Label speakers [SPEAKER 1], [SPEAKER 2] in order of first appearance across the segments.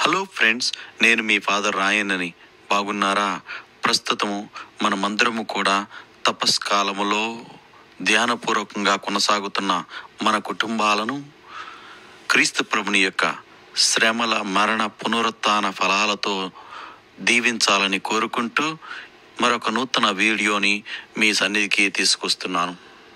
[SPEAKER 1] hello friends నేను మీ father రాయన్నని బాగున్నారా ప్రస్తుతము మనమందరము కూడా తపస్కాలములో ధ్యానపూర్వకంగా కొనసాగుతున్న మన కుటుంబాలను క్రీస్తు ప్రభుని యొక్క శ్రమల మరణ పునరుత్థాన ఫలాలతో దీవించాలని కోరుకుంటూ మరొక నూతన వీడియోని మీ సన్నిధికి తీసుకొస్తున్నాను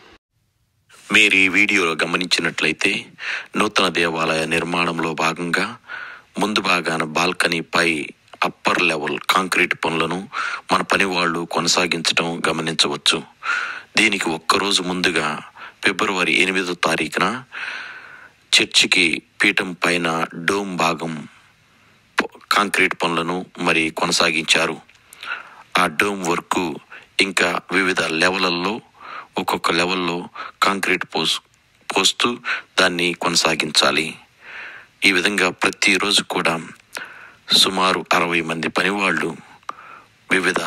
[SPEAKER 1] మీరు ఈ వీడియోలో గమనించినట్లయితే నూతన దేవాలయ నిర్మాణంలో భాగంగా ముందు భాగాన బాల్కనీపై అప్పర్ లెవెల్ కాంక్రీట్ పనులను మన పని వాళ్ళు కొనసాగించడం గమనించవచ్చు దీనికి ఒక్కరోజు ముందుగా ఫిబ్రవరి ఎనిమిదో తారీఖున చర్చికి పీఠం పైన డోమ్ భాగం ప- కాంక్రీట్ పనులను మరి కొనసాగించారు ఆ డోమ్ వర్క్ ఇంకా వివిధ లెవెలల్లో ఒక్కొక్క లెవెల్లో కాంక్రీట్ పోస్ పోస్తూ దాన్ని కొనసాగించాలి ఈ విధంగా ప్రతిరోజు కూడా సుమారు అరవై మంది పనివాళ్ళు వివిధ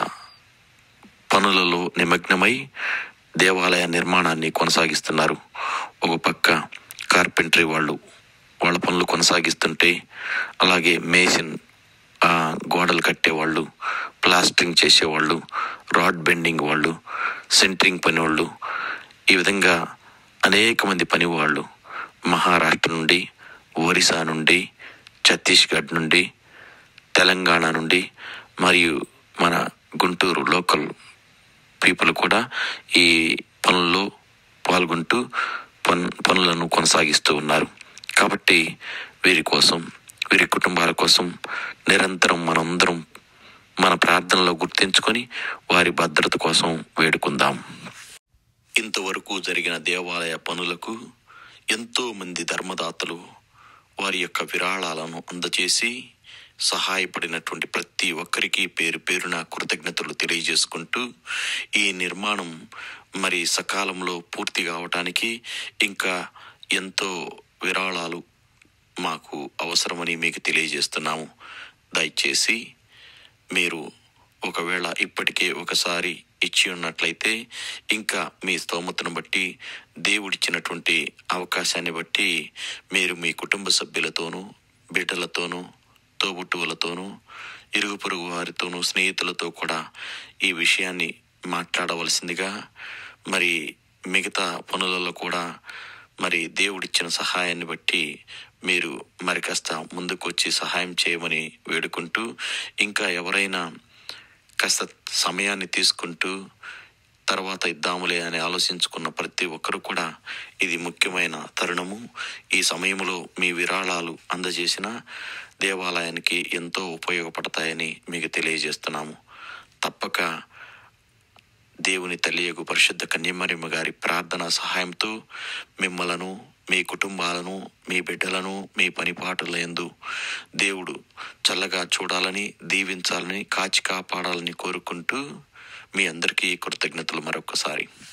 [SPEAKER 1] పనులలో నిమగ్నమై దేవాలయ నిర్మాణాన్ని కొనసాగిస్తున్నారు ఒక పక్క కార్పెంటరీ వాళ్ళు వాళ్ళ పనులు కొనసాగిస్తుంటే అలాగే మేసిన్ ఆ, గోడలు కట్టేవాళ్ళు ప్లాస్టరింగ్ చేసేవాళ్ళు రాడ్ బెండింగ్ వాళ్ళు సెంటరింగ్ పని వాళ్ళు ఈ విధంగా అనేక మంది పని వాళ్ళు మహారాష్ట్ర నుండి ఒరిస్సా నుండి ఛత్తీస్గఢ్ నుండి తెలంగాణ నుండి మరియు మన గుంటూరు లోకల్ పీపుల్ కూడా ఈ పనుల్లో పాల్గొంటూ పన్ పనులను కొనసాగిస్తూ ఉన్నారు కాబట్టి వీరి కోసం వీరి కుటుంబాల కోసం నిరంతరం మనందరం మన ప్రార్థనలో గుర్తించుకొని వారి భద్రత కోసం వేడుకుందాం ఇంతవరకు జరిగిన దేవాలయ పనులకు ఎంతో మంది ధర్మదాతలు వారి యొక్క విరాళాలను అందజేసి సహాయపడినటువంటి ప్రతి ఒక్కరికి పేరు పేరున కృతజ్ఞతలు తెలియజేసుకుంటూ ఈ నిర్మాణం మరి సకాలంలో పూర్తి కావటానికి ఇంకా ఎంతో విరాళాలు మాకు అవసరమని మీకు తెలియజేస్తున్నాము దయచేసి మీరు ఒకవేళ ఇప్పటికే ఒకసారి ఇచ్చి ఉన్నట్లయితే ఇంకా మీ స్తోమతను బట్టి దేవుడిచ్చినటువంటి అవకాశాన్ని బట్టి మీరు మీ కుటుంబ సభ్యులతోనూ బిడ్డలతోనూ తోబుట్టువులతోనూ ఇరుగు పొరుగు వారితోనూ స్నేహితులతో కూడా ఈ విషయాన్ని మాట్లాడవలసిందిగా మరి మిగతా పనులలో కూడా మరి దేవుడిచ్చిన సహాయాన్ని బట్టి మీరు మరి కాస్త ముందుకు వచ్చి సహాయం చేయమని వేడుకుంటూ ఇంకా ఎవరైనా కాస్త సమయాన్ని తీసుకుంటూ తర్వాత ఇద్దాములే అని ఆలోచించుకున్న ప్రతి ఒక్కరు కూడా ఇది ముఖ్యమైన తరుణము ఈ సమయంలో మీ విరాళాలు అందజేసిన దేవాలయానికి ఎంతో ఉపయోగపడతాయని మీకు తెలియజేస్తున్నాము తప్పక దేవుని తల్లియగు పరిశుద్ధ కన్యమరిమ్మ గారి ప్రార్థన సహాయంతో మిమ్మలను మీ కుటుంబాలను మీ బిడ్డలను మీ పనిపాటుల యందు దేవుడు చల్లగా చూడాలని దీవించాలని కాచి కాపాడాలని కోరుకుంటూ మీ అందరికీ కృతజ్ఞతలు మరొకసారి